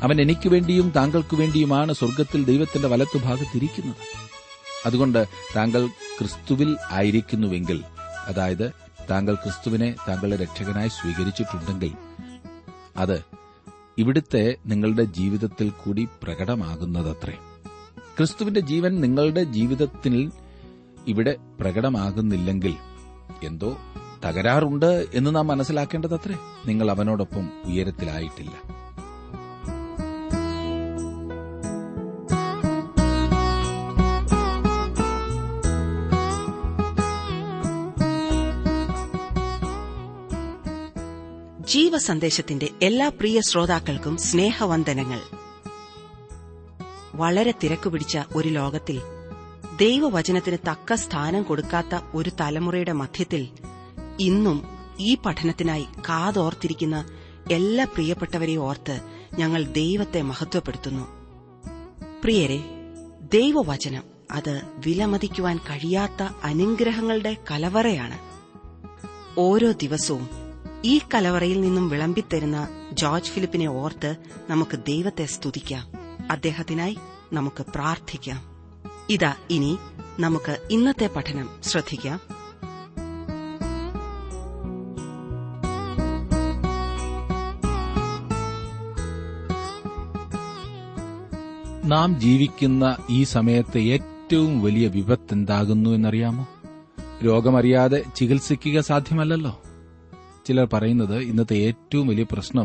അവൻ എനിക്ക് വേണ്ടിയും താങ്കൾക്കു വേണ്ടിയുമാണ് സ്വർഗത്തിൽ ദൈവത്തിന്റെ വലത്തുഭാഗത്തിരിക്കുന്നത് അതുകൊണ്ട് താങ്കൾ ക്രിസ്തുവിൽ ആയിരിക്കുന്നുവെങ്കിൽ അതായത് താങ്കൾ ക്രിസ്തുവിനെ താങ്കളുടെ രക്ഷകനായി സ്വീകരിച്ചിട്ടുണ്ടെങ്കിൽ അത് ഇവിടുത്തെ നിങ്ങളുടെ ജീവിതത്തിൽ കൂടി പ്രകടമാകുന്നതത്രേ ക്രിസ്തുവിന്റെ ജീവൻ നിങ്ങളുടെ ജീവിതത്തിൽ ഇവിടെ പ്രകടമാകുന്നില്ലെങ്കിൽ എന്തോ തകരാറുണ്ട് എന്ന് നാം മനസ്സിലാക്കേണ്ടതത്രേ നിങ്ങൾ അവനോടൊപ്പം ഉയരത്തിലായിട്ടില്ല ജീവസന്ദേശത്തിന്റെ എല്ലാ പ്രിയ ശ്രോതാക്കൾക്കും സ്നേഹവന്ദനങ്ങൾ വളരെ തിരക്കുപിടിച്ച ഒരു ലോകത്തിൽ ദൈവവചനത്തിന് തക്ക സ്ഥാനം കൊടുക്കാത്ത ഒരു തലമുറയുടെ മധ്യത്തിൽ ഇന്നും ഈ പഠനത്തിനായി കാതോർത്തിരിക്കുന്ന എല്ലാ പ്രിയപ്പെട്ടവരെ ഓർത്ത് ഞങ്ങൾ ദൈവത്തെ മഹത്വപ്പെടുത്തുന്നു പ്രിയരെ ദൈവവചനം അത് വിലമതിക്കുവാൻ കഴിയാത്ത അനുഗ്രഹങ്ങളുടെ കലവറയാണ് ഓരോ ദിവസവും ഈ കലവറയിൽ നിന്നും വിളമ്പിത്തരുന്ന ജോർജ് ഫിലിപ്പിനെ ഓർത്ത് നമുക്ക് ദൈവത്തെ സ്തുതിക്കാം അദ്ദേഹത്തിനായി നമുക്ക് പ്രാർത്ഥിക്കാം ഇതാ ഇനി നമുക്ക് ഇന്നത്തെ പഠനം ശ്രദ്ധിക്കാം നാം ജീവിക്കുന്ന ഈ സമയത്തെ ഏറ്റവും വലിയ വിപത്ത് എന്താകുന്നു എന്നറിയാമോ രോഗമറിയാതെ ചികിത്സിക്കുക സാധ്യമല്ലല്ലോ ചിലർ പറയുന്നത് ഇന്നത്തെ ഏറ്റവും വലിയ പ്രശ്നം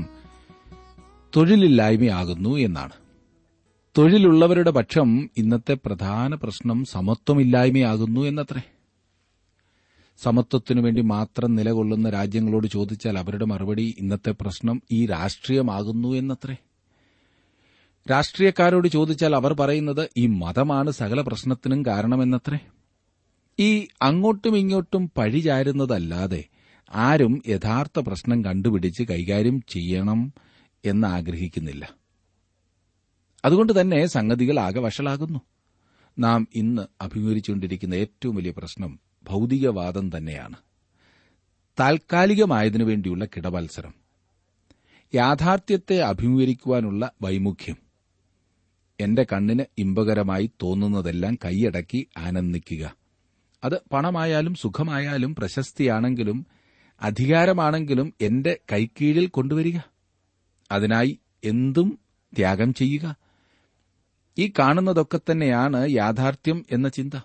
തൊഴിലില്ലായ്മയാകുന്നു എന്നാണ് തൊഴിലുള്ളവരുടെ പക്ഷം ഇന്നത്തെ പ്രധാന പ്രശ്നം സമത്വമില്ലായ്മയാകുന്നു എന്നത്രേ സമത്വത്തിനു വേണ്ടി മാത്രം നിലകൊള്ളുന്ന രാജ്യങ്ങളോട് ചോദിച്ചാൽ അവരുടെ മറുപടി ഇന്നത്തെ പ്രശ്നം ഈ രാഷ്ട്രീയമാകുന്നു എന്നത്രേ രാഷ്ട്രീയക്കാരോട് ചോദിച്ചാൽ അവർ പറയുന്നത് ഈ മതമാണ് സകല പ്രശ്നത്തിനും കാരണമെന്നത്രേ ഈ അങ്ങോട്ടും ഇങ്ങോട്ടും പഴിചാരുന്നതല്ലാതെ ആരും യഥാർത്ഥ പ്രശ്നം കണ്ടുപിടിച്ച് കൈകാര്യം ചെയ്യണം എന്ന് ആഗ്രഹിക്കുന്നില്ല അതുകൊണ്ട് തന്നെ സംഗതികൾ ആകെ വഷളാകുന്നു നാം ഇന്ന് അഭിമുഖീകരിച്ചുകൊണ്ടിരിക്കുന്ന ഏറ്റവും വലിയ പ്രശ്നം ഭൗതികവാദം തന്നെയാണ് താൽക്കാലികമായതിനു വേണ്ടിയുള്ള കിടമത്സരം യാഥാർത്ഥ്യത്തെ അഭിമുഖീകരിക്കുവാനുള്ള വൈമുഖ്യം എന്റെ കണ്ണിന് ഇമ്പകരമായി തോന്നുന്നതെല്ലാം കൈയടക്കി ആനന്ദിക്കുക അത് പണമായാലും സുഖമായാലും പ്രശസ്തിയാണെങ്കിലും അധികാരമാണെങ്കിലും എന്റെ കൈക്കീഴിൽ കൊണ്ടുവരിക അതിനായി എന്തും ത്യാഗം ചെയ്യുക ഈ കാണുന്നതൊക്കെ തന്നെയാണ് യാഥാർത്ഥ്യം എന്ന ചിന്ത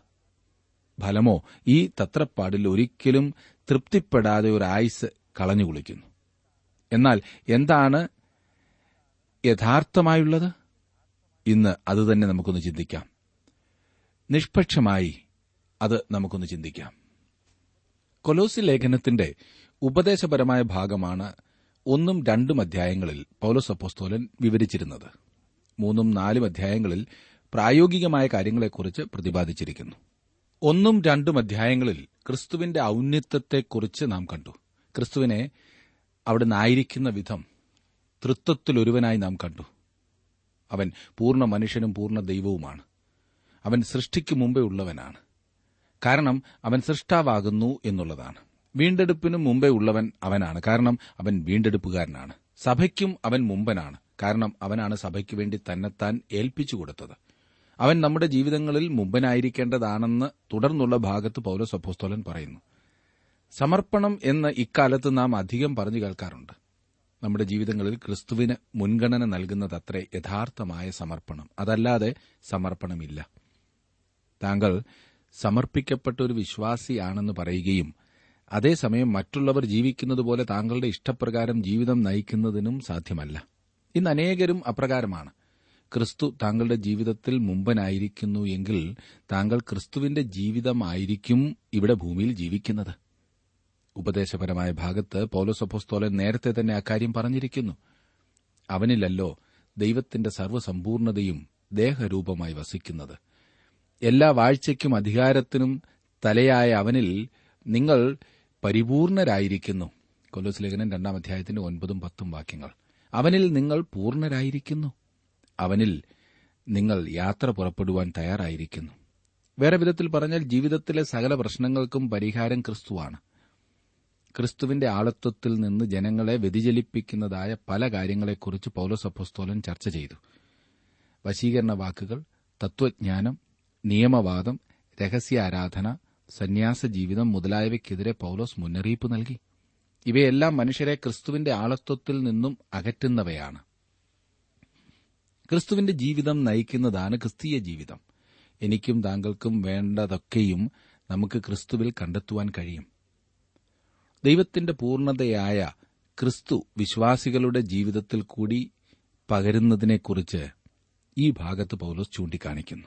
ഫലമോ ഈ തത്രപ്പാടിൽ ഒരിക്കലും തൃപ്തിപ്പെടാതെ ഒരു ആയുസ് കളഞ്ഞു കുളിക്കുന്നു എന്നാൽ എന്താണ് യഥാർത്ഥമായുള്ളത് ഇന്ന് അതുതന്നെ നമുക്കൊന്ന് ചിന്തിക്കാം നിഷ്പക്ഷമായി അത് നമുക്കൊന്ന് ചിന്തിക്കാം കൊലോസി ലേഖനത്തിന്റെ ഉപദേശപരമായ ഭാഗമാണ് ഒന്നും രണ്ടും അധ്യായങ്ങളിൽ പൌലോസ് അപ്പോസ്തോലൻ വിവരിച്ചിരുന്നത് മൂന്നും നാലും അധ്യായങ്ങളിൽ പ്രായോഗികമായ കാര്യങ്ങളെക്കുറിച്ച് പ്രതിപാദിച്ചിരിക്കുന്നു ഒന്നും രണ്ടും അധ്യായങ്ങളിൽ ക്രിസ്തുവിന്റെ ഔന്നത്യത്തെക്കുറിച്ച് നാം കണ്ടു ക്രിസ്തുവിനെ അവിടുന്ന് ആയിരിക്കുന്ന വിധം തൃത്വത്തിലൊരുവനായി നാം കണ്ടു അവൻ പൂർണ്ണ മനുഷ്യനും പൂർണ്ണ ദൈവവുമാണ് അവൻ സൃഷ്ടിക്കു മുമ്പേ ഉള്ളവനാണ് കാരണം അവൻ സൃഷ്ടാവാകുന്നു എന്നുള്ളതാണ് വീണ്ടെടുപ്പിനു മുമ്പേ ഉള്ളവൻ അവനാണ് കാരണം അവൻ വീണ്ടെടുപ്പുകാരനാണ് സഭയ്ക്കും അവൻ മുമ്പനാണ് കാരണം അവനാണ് സഭയ്ക്ക് വേണ്ടി തന്നെത്താൻ ഏൽപ്പിച്ചു കൊടുത്തത് അവൻ നമ്മുടെ ജീവിതങ്ങളിൽ മുമ്പനായിരിക്കേണ്ടതാണെന്ന് തുടർന്നുള്ള ഭാഗത്ത് പൌലോസ് അപ്പോസ്തോലൻ പറയുന്നു സമർപ്പണം എന്ന് ഇക്കാലത്ത് നാം അധികം പറഞ്ഞു കേൾക്കാറുണ്ട് നമ്മുടെ ജീവിതങ്ങളിൽ ക്രിസ്തുവിന് മുൻഗണന നൽകുന്നതത്രേ യഥാർത്ഥമായ സമർപ്പണം അതല്ലാതെ സമർപ്പണമില്ല താങ്കൾ സമർപ്പിക്കപ്പെട്ട ഒരു വിശ്വാസിയാണെന്ന് പറയുകയും അതേസമയം മറ്റുള്ളവർ ജീവിക്കുന്നതുപോലെ താങ്കളുടെ ഇഷ്ടപ്രകാരം ജീവിതം നയിക്കുന്നതിനും സാധ്യമല്ല ഇന്ന് അനേകരും അപ്രകാരമാണ് ക്രിസ്തു താങ്കളുടെ ജീവിതത്തിൽ മുമ്പനായിരിക്കുന്നു എങ്കിൽ താങ്കൾ ക്രിസ്തുവിന്റെ ജീവിതമായിരിക്കും ഇവിടെ ഭൂമിയിൽ ജീവിക്കുന്നത് ഉപദേശപരമായ ഭാഗത്ത് പൌലോസപ്പോസ്തോലൻ നേരത്തെ തന്നെ അക്കാര്യം പറഞ്ഞിരിക്കുന്നു അവനിലല്ലോ ദൈവത്തിന്റെ സർവ്വസമ്പൂർണതയും ദേഹരൂപമായി വസിക്കുന്നത് എല്ലാ വാഴ്ചയ്ക്കും അധികാരത്തിനും തലയായ അവനിൽ നിങ്ങൾ പരിപൂർണരായിരിക്കുന്നു കൊലോസ് ലേഖനം രണ്ടാം അധ്യായത്തിന്റെ ഒൻപതും പത്തും വാക്യങ്ങൾ അവനിൽ നിങ്ങൾ പൂർണ്ണരായിരിക്കുന്നു അവനിൽ നിങ്ങൾ യാത്ര പുറപ്പെടുവാൻ തയ്യാറായിരിക്കുന്നു വേറെ വിധത്തിൽ പറഞ്ഞാൽ ജീവിതത്തിലെ സകല പ്രശ്നങ്ങൾക്കും പരിഹാരം ക്രിസ്തുവാണ് ക്രിസ്തുവിന്റെ ആളത്വത്തിൽ നിന്ന് ജനങ്ങളെ വ്യതിചലിപ്പിക്കുന്നതായ പല കാര്യങ്ങളെക്കുറിച്ച് പൌലോസ് അപ്പോസ്തോലൻ ചർച്ച ചെയ്തു വശീകരണ വാക്കുകൾ തത്വജ്ഞാനം നിയമവാദം രഹസ്യാരാധന സന്യാസ ജീവിതം മുതലായവയ്ക്കെതിരെ പൌലോസ് മുന്നറിയിപ്പ് നൽകി ഇവയെല്ലാം മനുഷ്യരെ ക്രിസ്തുവിന്റെ ആളത്വത്തിൽ നിന്നും അകറ്റുന്നവയാണ് ക്രിസ്തുവിന്റെ ജീവിതം നയിക്കുന്നതാണ് ക്രിസ്തീയ ജീവിതം എനിക്കും താങ്കൾക്കും വേണ്ടതൊക്കെയും നമുക്ക് ക്രിസ്തുവിൽ കണ്ടെത്തുവാൻ കഴിയും ദൈവത്തിന്റെ പൂർണ്ണതയായ ക്രിസ്തു വിശ്വാസികളുടെ ജീവിതത്തിൽ കൂടി പകരുന്നതിനെക്കുറിച്ച് ഈ ഭാഗത്ത് പൌലോസ് ചൂണ്ടിക്കാണിക്കുന്നു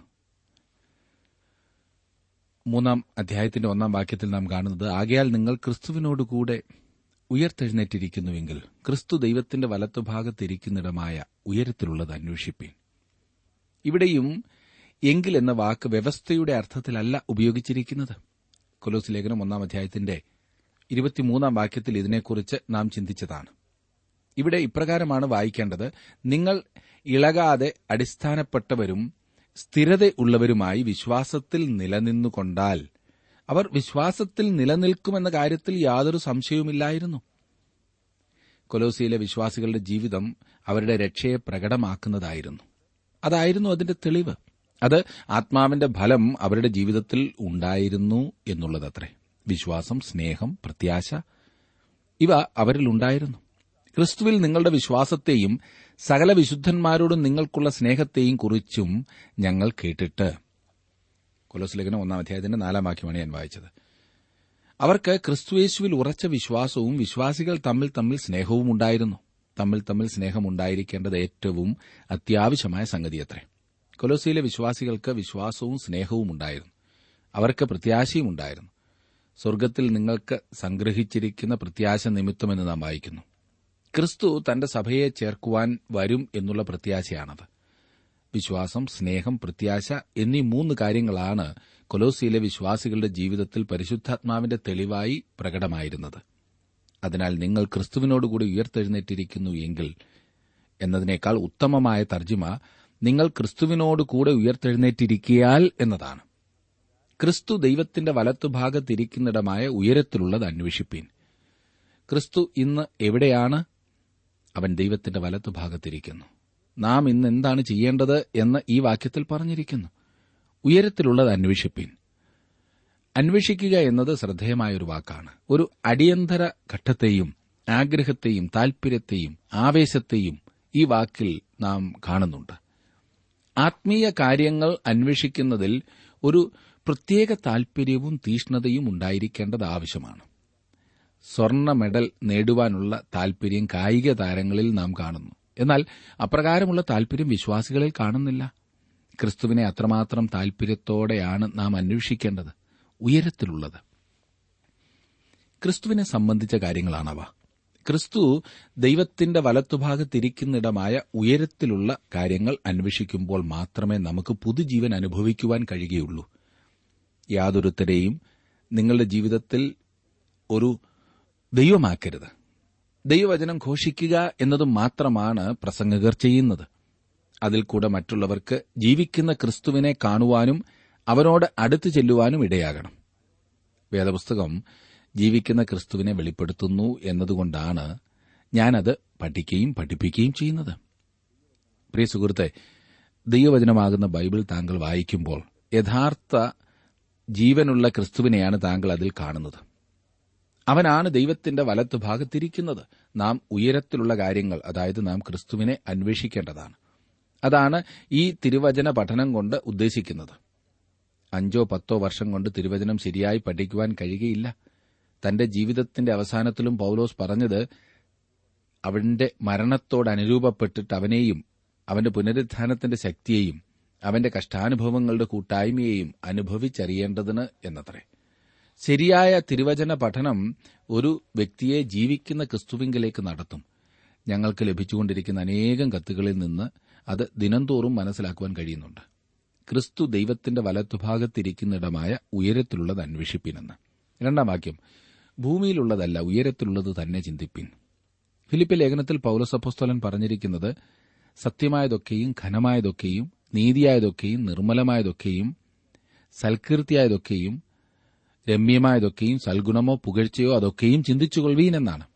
മൂന്നാം അധ്യായത്തിന്റെ ഒന്നാം വാക്യത്തിൽ നാം കാണുന്നത് ആകയാൽ നിങ്ങൾ ക്രിസ്തുവിനോടുകൂടെ ഉയർത്തെഴുന്നേറ്റിരിക്കുന്നുവെങ്കിൽ ക്രിസ്തു ദൈവത്തിന്റെ വലത്തുഭാഗത്തിരിക്കുന്നിടമായ ഉയരത്തിലുള്ളത് അന്വേഷിപ്പീൻ ഇവിടെയും എങ്കിൽ എന്ന വാക്ക് വ്യവസ്ഥയുടെ അർത്ഥത്തിലല്ല ഉപയോഗിച്ചിരിക്കുന്നത് കൊലോസ് ലേഖനം ഒന്നാം അധ്യായത്തിന്റെ ഇരുപത്തിമൂന്നാം വാക്യത്തിൽ ഇതിനെക്കുറിച്ച് നാം ചിന്തിച്ചതാണ് ഇവിടെ ഇപ്രകാരമാണ് വായിക്കേണ്ടത് നിങ്ങൾ ഇളകാതെ അടിസ്ഥാനപ്പെട്ടവരും സ്ഥിരതയുള്ളവരുമായി വിശ്വാസത്തിൽ നിലനിന്നുകൊണ്ടാൽ അവർ വിശ്വാസത്തിൽ നിലനിൽക്കുമെന്ന കാര്യത്തിൽ യാതൊരു സംശയവുമില്ലായിരുന്നു കൊലോസിയിലെ വിശ്വാസികളുടെ ജീവിതം അവരുടെ രക്ഷയെ പ്രകടമാക്കുന്നതായിരുന്നു അതായിരുന്നു അതിന്റെ തെളിവ് അത് ആത്മാവിന്റെ ഫലം അവരുടെ ജീവിതത്തിൽ ഉണ്ടായിരുന്നു എന്നുള്ളതത്രേ വിശ്വാസം സ്നേഹം പ്രത്യാശ ഇവ അവരിലുണ്ടായിരുന്നു ക്രിസ്തുവിൽ നിങ്ങളുടെ വിശ്വാസത്തെയും സകല വിശുദ്ധന്മാരോടും നിങ്ങൾക്കുള്ള സ്നേഹത്തെയും കുറിച്ചും ഞങ്ങൾ കേട്ടിട്ട് കൊലോസ് ലേഖനം ഒന്നാം അധ്യായത്തിന്റെ നാലാം വാക്യമാണ് ഞാൻ വായിച്ചത് അവർക്ക് ക്രിസ്തുയേശുവിൽ ഉറച്ച വിശ്വാസവും വിശ്വാസികൾ തമ്മിൽ തമ്മിൽ സ്നേഹവും ഉണ്ടായിരുന്നു തമ്മിൽ തമ്മിൽ സ്നേഹമുണ്ടായിരിക്കേണ്ടത് ഏറ്റവും അത്യാവശ്യമായ സംഗതിയത്രേ കൊലോസിയിലെ വിശ്വാസികൾക്ക് വിശ്വാസവും സ്നേഹവും ഉണ്ടായിരുന്നു അവർക്ക് പ്രത്യാശയും ഉണ്ടായിരുന്നു സ്വർഗത്തിൽ നിങ്ങൾക്ക് സംഗ്രഹിച്ചിരിക്കുന്ന പ്രത്യാശ നിമിത്തമെന്ന് നാം വായിക്കുന്നു ക്രിസ്തു തന്റെ സഭയെ ചേർക്കുവാൻ വരും എന്നുള്ള പ്രത്യാശയാണത് വിശ്വാസം സ്നേഹം പ്രത്യാശ എന്നീ മൂന്ന് കാര്യങ്ങളാണ് കൊലോസിയിലെ വിശ്വാസികളുടെ ജീവിതത്തിൽ പരിശുദ്ധാത്മാവിന്റെ തെളിവായി പ്രകടമായിരുന്നത് അതിനാൽ നിങ്ങൾ ക്രിസ്തുവിനോടുകൂടി ഉയർത്തെഴുന്നേറ്റിരിക്കുന്നു എങ്കിൽ എന്നതിനേക്കാൾ ഉത്തമമായ തർജിമ നിങ്ങൾ ക്രിസ്തുവിനോടുകൂടെ ഉയർത്തെഴുന്നേറ്റിരിക്കിയാൽ എന്നതാണ് ക്രിസ്തു ദൈവത്തിന്റെ വലത്തുഭാഗത്തിരിക്കുന്നിടമായ ഉയരത്തിലുള്ളത് അന്വേഷിപ്പീൻ ക്രിസ്തു ഇന്ന് എവിടെയാണ് അവൻ ദൈവത്തിന്റെ വലത്തുഭാഗത്തിരിക്കുന്നു നാം ഇന്ന് എന്താണ് ചെയ്യേണ്ടത് എന്ന് ഈ വാക്യത്തിൽ പറഞ്ഞിരിക്കുന്നു ഉയരത്തിലുള്ളത് അന്വേഷിപ്പീൻ അന്വേഷിക്കുക എന്നത് ശ്രദ്ധേയമായ ഒരു വാക്കാണ് ഒരു അടിയന്തര ഘട്ടത്തെയും ആഗ്രഹത്തെയും താൽപര്യത്തെയും ആവേശത്തെയും ഈ വാക്കിൽ നാം കാണുന്നുണ്ട് ആത്മീയ കാര്യങ്ങൾ അന്വേഷിക്കുന്നതിൽ ഒരു പ്രത്യേക താൽപര്യവും തീഷ്ണതയും ഉണ്ടായിരിക്കേണ്ടത് ആവശ്യമാണ് സ്വർണ്ണ മെഡൽ നേടുവാനുള്ള താൽപര്യം കായിക താരങ്ങളിൽ നാം കാണുന്നു എന്നാൽ അപ്രകാരമുള്ള താൽപര്യം വിശ്വാസികളിൽ കാണുന്നില്ല ക്രിസ്തുവിനെ അത്രമാത്രം താൽപര്യത്തോടെയാണ് നാം അന്വേഷിക്കേണ്ടത് ഉയരത്തിലുള്ളത് ക്രിസ്തുവിനെ സംബന്ധിച്ച കാര്യങ്ങളാണവ ക്രിസ്തു ദൈവത്തിന്റെ വലത്തുഭാഗത്തിരിക്കുന്നിടമായ ഉയരത്തിലുള്ള കാര്യങ്ങൾ അന്വേഷിക്കുമ്പോൾ മാത്രമേ നമുക്ക് പുതുജീവൻ അനുഭവിക്കുവാൻ കഴിയുകയുള്ളൂ യാതൊരുത്തരെയും നിങ്ങളുടെ ജീവിതത്തിൽ ഒരു ദൈവമാക്കരുത് ദൈവവചനം ഘോഷിക്കുക എന്നത് മാത്രമാണ് പ്രസംഗകർ ചെയ്യുന്നത് അതിൽ കൂടെ മറ്റുള്ളവർക്ക് ജീവിക്കുന്ന ക്രിസ്തുവിനെ കാണുവാനും അവനോട് അടുത്തു ചെല്ലുവാനും ഇടയാകണം വേദപുസ്തകം ജീവിക്കുന്ന ക്രിസ്തുവിനെ വെളിപ്പെടുത്തുന്നു എന്നതുകൊണ്ടാണ് ഞാനത് പഠിക്കുകയും പഠിപ്പിക്കുകയും ചെയ്യുന്നത് പ്രിയ സുഹൃത്തെ ദൈവവചനമാകുന്ന ബൈബിൾ താങ്കൾ വായിക്കുമ്പോൾ യഥാർത്ഥ ജീവനുള്ള ക്രിസ്തുവിനെയാണ് താങ്കൾ അതിൽ കാണുന്നത് അവനാണ് ദൈവത്തിന്റെ വലത്തുഭാഗത്തിരിക്കുന്നത് നാം ഉയരത്തിലുള്ള കാര്യങ്ങൾ അതായത് നാം ക്രിസ്തുവിനെ അന്വേഷിക്കേണ്ടതാണ് അതാണ് ഈ തിരുവചന പഠനം കൊണ്ട് ഉദ്ദേശിക്കുന്നത് അഞ്ചോ പത്തോ വർഷം കൊണ്ട് തിരുവചനം ശരിയായി പഠിക്കുവാൻ കഴിയുകയില്ല തന്റെ ജീവിതത്തിന്റെ അവസാനത്തിലും പൌലോസ് പറഞ്ഞത് അവന്റെ മരണത്തോട് അനുരൂപപ്പെട്ടിട്ട് അവനെയും അവന്റെ പുനരുത്ഥാനത്തിന്റെ ശക്തിയെയും അവന്റെ കഷ്ടാനുഭവങ്ങളുടെ കൂട്ടായ്മയെയും അനുഭവിച്ചറിയേണ്ടതിന് എന്നത്രേ ശരിയായ തിരുവചന പഠനം ഒരു വ്യക്തിയെ ജീവിക്കുന്ന ക്രിസ്തുവിങ്കിലേക്ക് നടത്തും ഞങ്ങൾക്ക് ലഭിച്ചുകൊണ്ടിരിക്കുന്ന അനേകം കത്തുകളിൽ നിന്ന് അത് ദിനംതോറും മനസ്സിലാക്കുവാൻ കഴിയുന്നുണ്ട് ക്രിസ്തു ദൈവത്തിന്റെ വലത്തുഭാഗത്തിരിക്കുന്നിടമായ ഉയരത്തിലുള്ളത് അന്വേഷിപ്പിനെന്ന് രണ്ടാം വാക്യം ഭൂമിയിലുള്ളതല്ല ഉയരത്തിലുള്ളത് തന്നെ ചിന്തിപ്പിൻ ഫിലിപ്പ് ലേഖനത്തിൽ പൌലസപ്പോസ്തലൻ പറഞ്ഞിരിക്കുന്നത് സത്യമായതൊക്കെയും ഘനമായതൊക്കെയും നീതിയായതൊക്കെയും നിർമ്മലമായതൊക്കെയും സൽകീർത്തിയായതൊക്കെയും രമ്യമായതൊക്കെയും സൽഗുണമോ പുകഴ്ചയോ അതൊക്കെയും ചിന്തിച്ചുകൊള്ളുവീൻ എന്നാണ്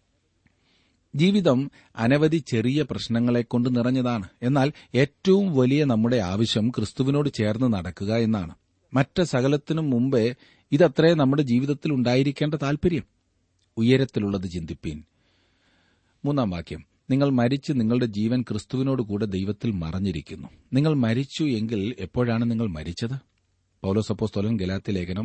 ജീവിതം അനവധി ചെറിയ പ്രശ്നങ്ങളെക്കൊണ്ട് നിറഞ്ഞതാണ് എന്നാൽ ഏറ്റവും വലിയ നമ്മുടെ ആവശ്യം ക്രിസ്തുവിനോട് ചേർന്ന് നടക്കുക എന്നാണ് മറ്റ് സകലത്തിനും മുമ്പേ ഇതത്രേ നമ്മുടെ ജീവിതത്തിൽ ഉണ്ടായിരിക്കേണ്ട താൽപര്യം ഉയരത്തിലുള്ളത് ചിന്തിപ്പീൻ മൂന്നാം വാക്യം നിങ്ങൾ മരിച്ച് നിങ്ങളുടെ ജീവൻ ക്രിസ്തുവിനോട് കൂടെ ദൈവത്തിൽ മറഞ്ഞിരിക്കുന്നു നിങ്ങൾ മരിച്ചു എങ്കിൽ എപ്പോഴാണ് നിങ്ങൾ മരിച്ചത് പൗലോസപ്പോസ്തോലൻ ഗലാത്തി ലേഖനം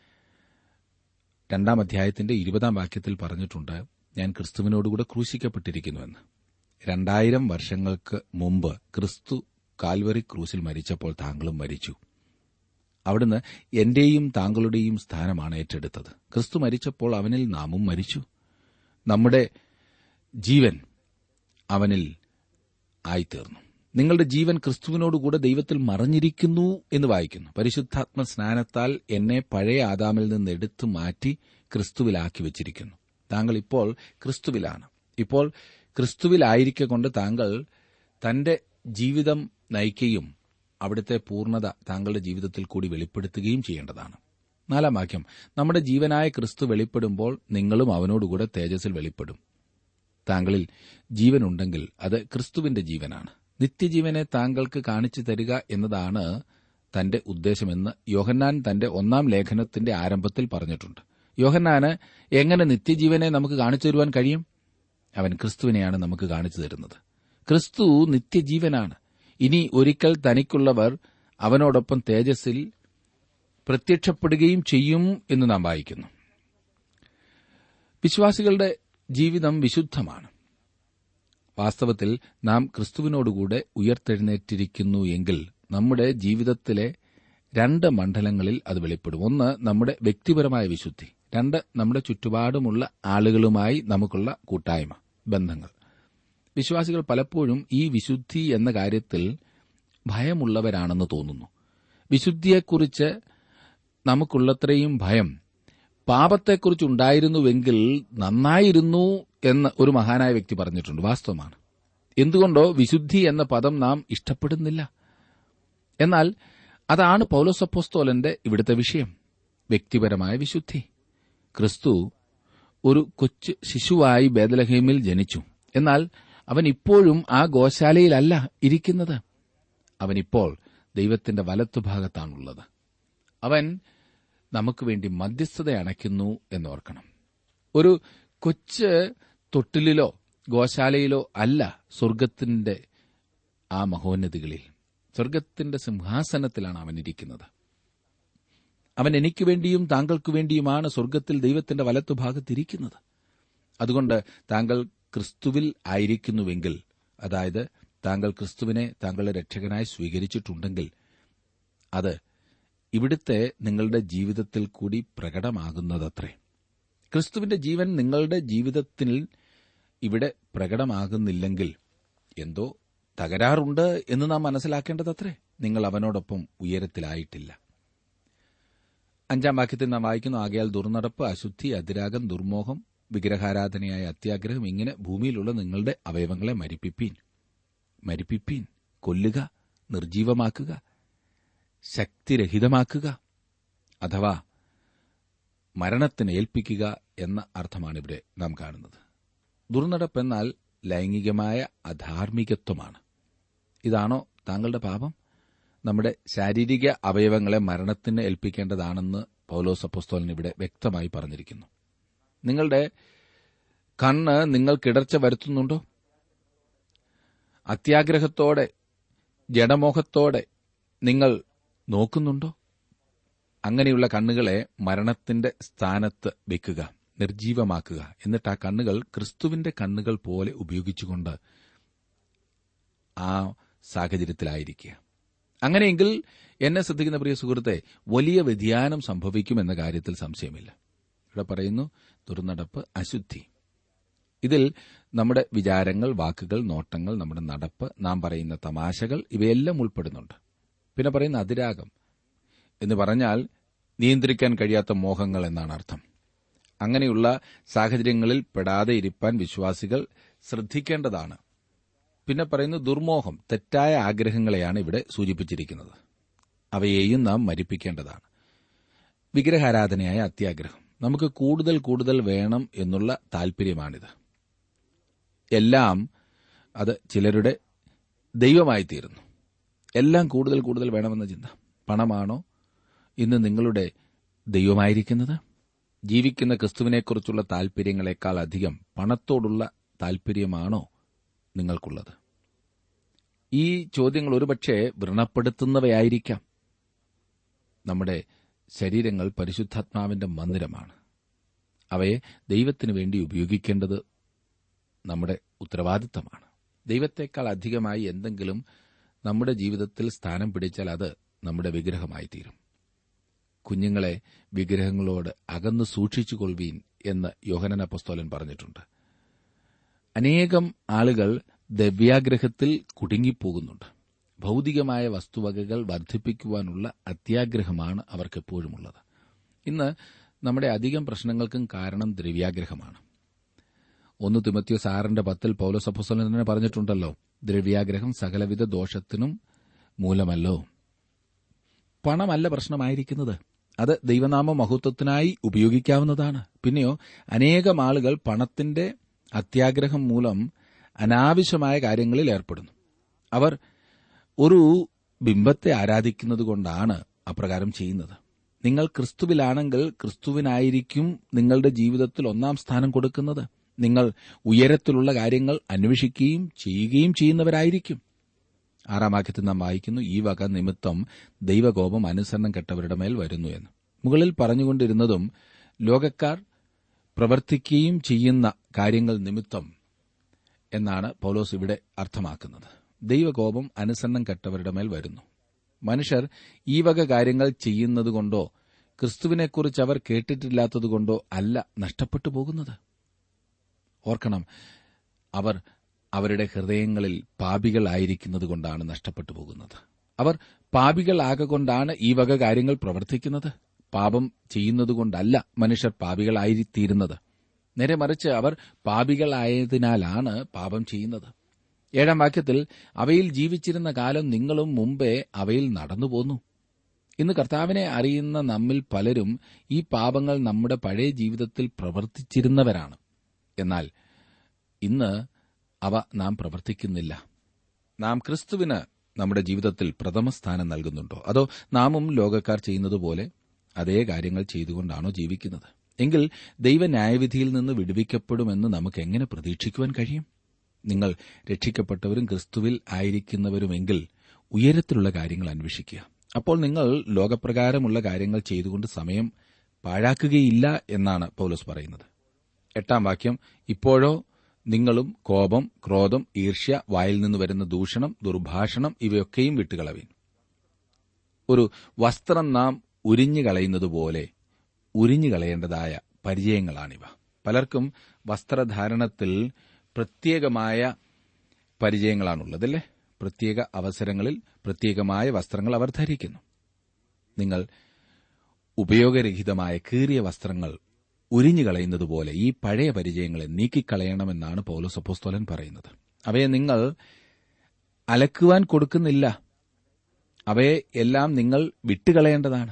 രണ്ടാം അധ്യായത്തിന്റെ ഇരുപതാം വാക്യത്തിൽ പറഞ്ഞിട്ടുണ്ട് ഞാൻ ക്രിസ്തുവിനോടുകൂടെ ക്രൂശിക്കപ്പെട്ടിരിക്കുന്നുവെന്ന് രണ്ടായിരം വർഷങ്ങൾക്ക് മുമ്പ് ക്രിസ്തു കാൽവറി ക്രൂസിൽ മരിച്ചപ്പോൾ താങ്കളും മരിച്ചു അവിടുന്ന് എന്റെയും താങ്കളുടെയും സ്ഥാനമാണ് ഏറ്റെടുത്തത് ക്രിസ്തു മരിച്ചപ്പോൾ അവനിൽ നാമും മരിച്ചു നമ്മുടെ ജീവൻ അവനിൽ ആയിത്തീർന്നു നിങ്ങളുടെ ജീവൻ ക്രിസ്തുവിനോടുകൂടെ ദൈവത്തിൽ മറഞ്ഞിരിക്കുന്നു എന്ന് വായിക്കുന്നു പരിശുദ്ധാത്മ സ്നാനത്താൽ എന്നെ പഴയ ആദാമിൽ നിന്ന് എടുത്തു മാറ്റി ക്രിസ്തുവിലാക്കി വച്ചിരിക്കുന്നു താങ്കൾ ഇപ്പോൾ ക്രിസ്തുവിലാണ് ഇപ്പോൾ ക്രിസ്തുവിലായിരിക്കൊണ്ട് താങ്കൾ തന്റെ ജീവിതം നയിക്കുകയും അവിടുത്തെ പൂർണ്ണത താങ്കളുടെ ജീവിതത്തിൽ കൂടി വെളിപ്പെടുത്തുകയും ചെയ്യേണ്ടതാണ് നാലാം വാക്യം നമ്മുടെ ജീവനായ ക്രിസ്തു വെളിപ്പെടുമ്പോൾ നിങ്ങളും അവനോടുകൂടെ തേജസ്സിൽ വെളിപ്പെടും താങ്കളിൽ ജീവനുണ്ടെങ്കിൽ അത് ക്രിസ്തുവിന്റെ ജീവനാണ് നിത്യജീവനെ താങ്കൾക്ക് കാണിച്ചു തരിക എന്നതാണ് തന്റെ ഉദ്ദേശമെന്ന് യോഹന്നാൻ തന്റെ ഒന്നാം ലേഖനത്തിന്റെ ആരംഭത്തിൽ പറഞ്ഞിട്ടുണ്ട് യോഹന്നാന് എങ്ങനെ നിത്യജീവനെ നമുക്ക് കാണിച്ചു തരുവാൻ കഴിയും അവൻ ക്രിസ്തുവിനെയാണ് നമുക്ക് കാണിച്ചു തരുന്നത് ക്രിസ്തു നിത്യജീവനാണ് ഇനി ഒരിക്കൽ തനിക്കുള്ളവർ അവനോടൊപ്പം തേജസ്സിൽ പ്രത്യക്ഷപ്പെടുകയും ചെയ്യും എന്ന് നാം വായിക്കുന്നു വിശ്വാസികളുടെ ജീവിതം വിശുദ്ധമാണ് വാസ്തവത്തിൽ നാം ക്രിസ്തുവിനോടുകൂടെ ഉയർത്തെഴുന്നേറ്റിരിക്കുന്നു എങ്കിൽ നമ്മുടെ ജീവിതത്തിലെ രണ്ട് മണ്ഡലങ്ങളിൽ അത് വെളിപ്പെടും ഒന്ന് നമ്മുടെ വ്യക്തിപരമായ വിശുദ്ധി രണ്ട് നമ്മുടെ ചുറ്റുപാടുമുള്ള ആളുകളുമായി നമുക്കുള്ള കൂട്ടായ്മ ബന്ധങ്ങൾ വിശ്വാസികൾ പലപ്പോഴും ഈ വിശുദ്ധി എന്ന കാര്യത്തിൽ ഭയമുള്ളവരാണെന്ന് തോന്നുന്നു വിശുദ്ധിയെക്കുറിച്ച് നമുക്കുള്ളത്രയും ഭയം പാപത്തെക്കുറിച്ചുണ്ടായിരുന്നുവെങ്കിൽ നന്നായിരുന്നു എന്ന് ഒരു മഹാനായ വ്യക്തി പറഞ്ഞിട്ടുണ്ട് വാസ്തവമാണ് എന്തുകൊണ്ടോ വിശുദ്ധി എന്ന പദം നാം ഇഷ്ടപ്പെടുന്നില്ല എന്നാൽ അതാണ് പൌലോസപ്പോസ്തോലന്റെ ഇവിടുത്തെ വിഷയം വ്യക്തിപരമായ വിശുദ്ധി ക്രിസ്തു ഒരു കൊച്ചു ശിശുവായി ബേദലഹേമിൽ ജനിച്ചു എന്നാൽ അവൻ ഇപ്പോഴും ആ ഗോശാലയിലല്ല ഇരിക്കുന്നത് അവനിപ്പോൾ ദൈവത്തിന്റെ വലത്തുഭാഗത്താണുള്ളത് അവൻ നമുക്ക് വേണ്ടി മധ്യസ്ഥത അണയ്ക്കുന്നു എന്നോർക്കണം ഒരു കൊച്ച് തൊട്ടിലിലോ ഗോശാലയിലോ അല്ല സ്വർഗത്തിന്റെ ആ മഹോന്നതികളിൽ സ്വർഗത്തിന്റെ സിംഹാസനത്തിലാണ് അവൻ ഇരിക്കുന്നത് അവൻ എനിക്ക് വേണ്ടിയും താങ്കൾക്കു വേണ്ടിയുമാണ് സ്വർഗത്തിൽ ദൈവത്തിന്റെ വലത്തുഭാഗത്തിരിക്കുന്നത് അതുകൊണ്ട് താങ്കൾ ക്രിസ്തുവിൽ ആയിരിക്കുന്നുവെങ്കിൽ അതായത് താങ്കൾ ക്രിസ്തുവിനെ താങ്കളുടെ രക്ഷകനായി സ്വീകരിച്ചിട്ടുണ്ടെങ്കിൽ അത് ഇവിടുത്തെ നിങ്ങളുടെ ജീവിതത്തിൽ കൂടി പ്രകടമാകുന്നതത്രേ ക്രിസ്തുവിന്റെ ജീവൻ നിങ്ങളുടെ ജീവിതത്തിൽ ഇവിടെ പ്രകടമാകുന്നില്ലെങ്കിൽ എന്തോ തകരാറുണ്ട് എന്ന് നാം മനസ്സിലാക്കേണ്ടതത്രേ നിങ്ങൾ അവനോടൊപ്പം ഉയരത്തിലായിട്ടില്ല അഞ്ചാം വാക്യത്തിൽ നാം വായിക്കുന്നു ആകയാൽ ദുർനടപ്പ് അശുദ്ധി അതിരാഗം ദുർമോഹം വിഗ്രഹാരാധനയായ അത്യാഗ്രഹം ഇങ്ങനെ ഭൂമിയിലുള്ള നിങ്ങളുടെ അവയവങ്ങളെ മരിപ്പിപ്പീൻ മരിപ്പിപ്പീൻ കൊല്ലുക നിർജീവമാക്കുക ശക്തിരഹിതമാക്കുക അഥവാ മരണത്തിന് ഏൽപ്പിക്കുക എന്ന അർത്ഥമാണ് ഇവിടെ നാം കാണുന്നത് ദുർനടപ്പെന്നാൽ ലൈംഗികമായ അധാർമികത്വമാണ് ഇതാണോ താങ്കളുടെ പാപം നമ്മുടെ ശാരീരിക അവയവങ്ങളെ മരണത്തിന് ഏൽപ്പിക്കേണ്ടതാണെന്ന് പൗലോസ് അപ്പോസ്തോലൻ ഇവിടെ വ്യക്തമായി പറഞ്ഞിരിക്കുന്നു നിങ്ങളുടെ കണ്ണ് നിങ്ങൾക്കിടർച്ച വരുത്തുന്നുണ്ടോ അത്യാഗ്രഹത്തോടെ ജഡമോഹത്തോടെ നിങ്ങൾ നോക്കുന്നുണ്ടോ അങ്ങനെയുള്ള കണ്ണുകളെ മരണത്തിന്റെ സ്ഥാനത്ത് വെക്കുക നിർജീവമാക്കുക എന്നിട്ട് ആ കണ്ണുകൾ ക്രിസ്തുവിന്റെ കണ്ണുകൾ പോലെ ഉപയോഗിച്ചുകൊണ്ട് ആ സാഹചര്യത്തിലായിരിക്കുക അങ്ങനെയെങ്കിൽ എന്നെ ശ്രദ്ധിക്കുന്ന പ്രിയ സുഹൃത്തെ വലിയ വ്യതിയാനം സംഭവിക്കുമെന്ന കാര്യത്തിൽ സംശയമില്ല ഇവിടെ പറയുന്നു ദുർനടപ്പ് അശുദ്ധി ഇതിൽ നമ്മുടെ വിചാരങ്ങൾ വാക്കുകൾ നോട്ടങ്ങൾ നമ്മുടെ നടപ്പ് നാം പറയുന്ന തമാശകൾ ഇവയെല്ലാം ഉൾപ്പെടുന്നുണ്ട് പിന്നെ പറയുന്ന അതിരാഗം എന്ന് പറഞ്ഞാൽ നിയന്ത്രിക്കാൻ കഴിയാത്ത മോഹങ്ങൾ എന്നാണ് അർത്ഥം അങ്ങനെയുള്ള സാഹചര്യങ്ങളിൽ പെടാതെ ഇരിപ്പാൻ വിശ്വാസികൾ ശ്രദ്ധിക്കേണ്ടതാണ് പിന്നെ പറയുന്നു ദുർമോഹം തെറ്റായ ആഗ്രഹങ്ങളെയാണ് ഇവിടെ സൂചിപ്പിച്ചിരിക്കുന്നത് അവയെയും നാം മരിപ്പിക്കേണ്ടതാണ് വിഗ്രഹാരാധനയായ അത്യാഗ്രഹം നമുക്ക് കൂടുതൽ കൂടുതൽ വേണം എന്നുള്ള താൽപര്യമാണിത് എല്ലാം അത് ചിലരുടെ ദൈവമായി തീരുന്നു എല്ലാം കൂടുതൽ കൂടുതൽ വേണമെന്ന ചിന്ത പണമാണോ ഇന്ന് നിങ്ങളുടെ ദൈവമായിരിക്കുന്നത് ജീവിക്കുന്ന ക്രിസ്തുവിനെക്കുറിച്ചുള്ള താൽപര്യങ്ങളെക്കാൾ അധികം പണത്തോടുള്ള താൽപര്യമാണോ നിങ്ങൾക്കുള്ളത് ഈ ചോദ്യങ്ങൾ ഒരുപക്ഷെ വ്രണപ്പെടുത്തുന്നവയായിരിക്കാം നമ്മുടെ ശരീരങ്ങൾ പരിശുദ്ധാത്മാവിന്റെ മന്ദിരമാണ് അവയെ ദൈവത്തിനു വേണ്ടി ഉപയോഗിക്കേണ്ടത് നമ്മുടെ ഉത്തരവാദിത്തമാണ് ദൈവത്തെക്കാൾ അധികമായി എന്തെങ്കിലും നമ്മുടെ ജീവിതത്തിൽ സ്ഥാനം പിടിച്ചാൽ അത് നമ്മുടെ വിഗ്രഹമായി തീരും കുഞ്ഞുങ്ങളെ വിഗ്രഹങ്ങളോട് അകന്നു സൂക്ഷിച്ചുകൊള്ളുവീൻ എന്ന് യോഹനന പുസ്തോലൻ പറഞ്ഞിട്ടുണ്ട് അനേകം ആളുകൾ ദ്രവ്യാഗ്രഹത്തിൽ കുടുങ്ങിപ്പോകുന്നുണ്ട് ഭൗതികമായ വസ്തുവകകൾ വർദ്ധിപ്പിക്കുവാനുള്ള അത്യാഗ്രഹമാണ് അവർക്കെപ്പോഴുമുള്ളത് ഇന്ന് നമ്മുടെ അധികം പ്രശ്നങ്ങൾക്കും കാരണം ദ്രവ്യാഗ്രഹമാണ് ഒന്ന് തിമത്യോ സാറിന്റെ പത്തിൽ പൗലോസഫുസലൻ തന്നെ പറഞ്ഞിട്ടുണ്ടല്ലോ ദ്രവ്യാഗ്രഹം സകലവിധ ദോഷത്തിനും മൂലമല്ലോ പണമല്ല പ്രശ്നമായിരിക്കുന്നത് അത് ദൈവനാമ മഹത്വത്തിനായി ഉപയോഗിക്കാവുന്നതാണ് പിന്നെയോ അനേകം ആളുകൾ പണത്തിന്റെ അത്യാഗ്രഹം മൂലം അനാവശ്യമായ കാര്യങ്ങളിൽ ഏർപ്പെടുന്നു അവർ ഒരു ബിംബത്തെ ആരാധിക്കുന്നത് കൊണ്ടാണ് അപ്രകാരം ചെയ്യുന്നത് നിങ്ങൾ ക്രിസ്തുവിലാണെങ്കിൽ ക്രിസ്തുവിനായിരിക്കും നിങ്ങളുടെ ജീവിതത്തിൽ ഒന്നാം സ്ഥാനം കൊടുക്കുന്നത് നിങ്ങൾ ഉയരത്തിലുള്ള കാര്യങ്ങൾ അന്വേഷിക്കുകയും ചെയ്യുകയും ചെയ്യുന്നവരായിരിക്കും ആറാം വാക്യത്തിൽ നാം വായിക്കുന്നു ഈ വക നിമിത്തം ദൈവകോപം അനുസരണം കെട്ടവരുടെ മേൽ വരുന്നു എന്ന് മുകളിൽ പറഞ്ഞുകൊണ്ടിരുന്നതും ലോകക്കാർ പ്രവർത്തിക്കുകയും ചെയ്യുന്ന കാര്യങ്ങൾ നിമിത്തം എന്നാണ് പൗലോസ് ഇവിടെ അർത്ഥമാക്കുന്നത് ദൈവകോപം അനുസരണം കെട്ടവരുടെ മേൽ വരുന്നു മനുഷ്യർ ഈ വക കാര്യങ്ങൾ ചെയ്യുന്നതുകൊണ്ടോ ക്രിസ്തുവിനെക്കുറിച്ച് അവർ കേട്ടിട്ടില്ലാത്തതുകൊണ്ടോ അല്ല നഷ്ടപ്പെട്ടു പോകുന്നത് ഓർക്കണം അവർ അവരുടെ ഹൃദയങ്ങളിൽ പാപികളായിരിക്കുന്നത് കൊണ്ടാണ് നഷ്ടപ്പെട്ടു പോകുന്നത് അവർ പാപികളാകൊണ്ടാണ് ഈ വക കാര്യങ്ങൾ പ്രവർത്തിക്കുന്നത് പാപം ചെയ്യുന്നതുകൊണ്ടല്ല മനുഷ്യർ പാപികളായിത്തീരുന്നത് നേരെ മറിച്ച് അവർ പാപികളായതിനാലാണ് പാപം ചെയ്യുന്നത് ഏഴാം വാക്യത്തിൽ അവയിൽ ജീവിച്ചിരുന്ന കാലം നിങ്ങളും മുമ്പേ അവയിൽ നടന്നു പോന്നു ഇന്ന് കർത്താവിനെ അറിയുന്ന നമ്മിൽ പലരും ഈ പാപങ്ങൾ നമ്മുടെ പഴയ ജീവിതത്തിൽ പ്രവർത്തിച്ചിരുന്നവരാണ് എന്നാൽ ഇന്ന് അവ നാം പ്രവർത്തിക്കുന്നില്ല നാം ക്രിസ്തുവിന് നമ്മുടെ ജീവിതത്തിൽ പ്രഥമ സ്ഥാനം നൽകുന്നുണ്ടോ അതോ നാമും ലോകക്കാർ ചെയ്യുന്നതുപോലെ അതേ കാര്യങ്ങൾ ചെയ്തുകൊണ്ടാണോ ജീവിക്കുന്നത് എങ്കിൽ ദൈവ ന്യായവിധിയിൽ നിന്ന് വിടുവിക്കപ്പെടുമെന്ന് നമുക്ക് എങ്ങനെ പ്രതീക്ഷിക്കുവാൻ കഴിയും നിങ്ങൾ രക്ഷിക്കപ്പെട്ടവരും ക്രിസ്തുവിൽ ആയിരിക്കുന്നവരുമെങ്കിൽ ഉയരത്തിലുള്ള കാര്യങ്ങൾ അന്വേഷിക്കുക അപ്പോൾ നിങ്ങൾ ലോകപ്രകാരമുള്ള കാര്യങ്ങൾ ചെയ്തുകൊണ്ട് സമയം പാഴാക്കുകയില്ല എന്നാണ് പൗലോസ് പറയുന്നത് എട്ടാം വാക്യം ഇപ്പോഴോ നിങ്ങളും കോപം ക്രോധം ഈർഷ്യ വായിൽ നിന്ന് വരുന്ന ദൂഷണം ദുർഭാഷണം ഇവയൊക്കെയും വിട്ടുകളവീൻ ഒരു വസ്ത്രം നാം ഉരിഞ്ഞു കളയുന്നതുപോലെ ഉരിഞ്ഞു കളയേണ്ടതായ പരിചയങ്ങളാണിവ പലർക്കും വസ്ത്രധാരണത്തിൽ പ്രത്യേകമായ പരിചയങ്ങളാണുള്ളതല്ലേ പ്രത്യേക അവസരങ്ങളിൽ പ്രത്യേകമായ വസ്ത്രങ്ങൾ അവർ ധരിക്കുന്നു നിങ്ങൾ ഉപയോഗരഹിതമായ കീറിയ വസ്ത്രങ്ങൾ ഉരിഞ്ഞു കളയുന്നതുപോലെ ഈ പഴയ പരിചയങ്ങളെ നീക്കിക്കളയണമെന്നാണ് പൗലോസപ്പോസ്തോലൻ പറയുന്നത് അവയെ നിങ്ങൾ അലക്കുവാൻ കൊടുക്കുന്നില്ല അവയെ എല്ലാം നിങ്ങൾ വിട്ടുകളയേണ്ടതാണ്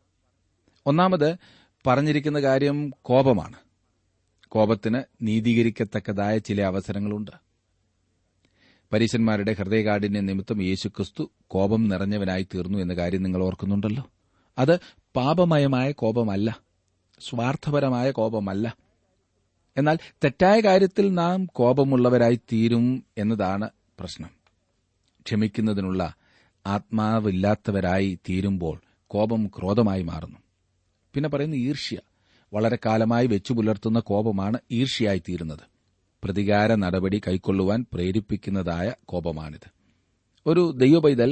ഒന്നാമത് പറഞ്ഞിരിക്കുന്ന കാര്യം കോപമാണ് കോപത്തിന് നീതീകരിക്കത്തക്കതായ ചില അവസരങ്ങളുണ്ട് പരീശന്മാരുടെ ഹൃദയകാഠിന്യ നിമിത്തം യേശുക്രിസ്തു കോപം നിറഞ്ഞവനായി തീർന്നു എന്ന കാര്യം നിങ്ങൾ ഓർക്കുന്നുണ്ടല്ലോ അത് പാപമയമായ കോപമല്ല സ്വാർത്ഥപരമായ കോപമല്ല എന്നാൽ തെറ്റായ കാര്യത്തിൽ നാം കോപമുള്ളവരായി തീരും എന്നതാണ് പ്രശ്നം ക്ഷമിക്കുന്നതിനുള്ള ആത്മാവില്ലാത്തവരായി തീരുമ്പോൾ കോപം ക്രോധമായി മാറുന്നു പിന്നെ പറയുന്ന ഈർഷ്യ വളരെ കാലമായി വെച്ചു പുലർത്തുന്ന കോപമാണ് ഈർഷ്യയായി തീരുന്നത് പ്രതികാര നടപടി കൈക്കൊള്ളുവാൻ പ്രേരിപ്പിക്കുന്നതായ കോപമാണിത് ഒരു ദൈവപൈതൽ